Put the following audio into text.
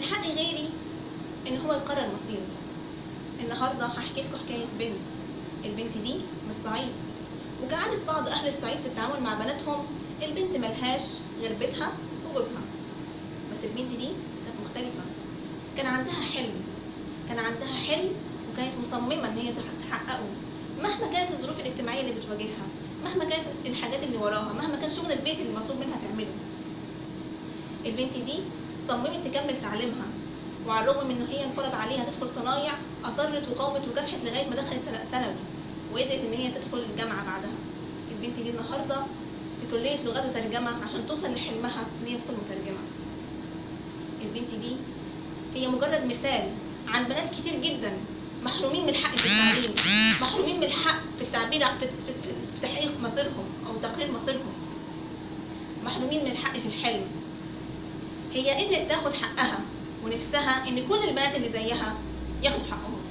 حق غيري ان هو يقرر مصيره النهارده هحكي لكم حكايه بنت البنت دي من الصعيد وكعادة بعض أهل الصعيد في التعامل مع بناتهم البنت ملهاش غير بيتها وجوزها بس البنت دي كانت مختلفة كان عندها حلم كان عندها حلم وكانت مصممة إن هي تح- تحققه مهما كانت الظروف الاجتماعية اللي بتواجهها مهما كانت الحاجات اللي وراها مهما كان شغل البيت اللي مطلوب منها تعمله البنت دي صممت تكمل تعليمها وعلى الرغم من ان هي انفرض عليها تدخل صنايع اصرت وقاومت وكافحت لغايه ما دخلت سنة- ثانوي وقدرت ان هي تدخل الجامعه بعدها البنت دي النهارده في كليه لغات وترجمه عشان توصل لحلمها ان هي تكون مترجمه البنت دي هي مجرد مثال عن بنات كتير جدا محرومين من الحق في التعليم محرومين من الحق في التعبير عن- في, في, في, في تحقيق مصيرهم او تقرير مصيرهم محرومين من الحق في الحلم هي قدرت تاخد حقها ونفسها ان كل البنات اللي زيها ياخدوا حقهم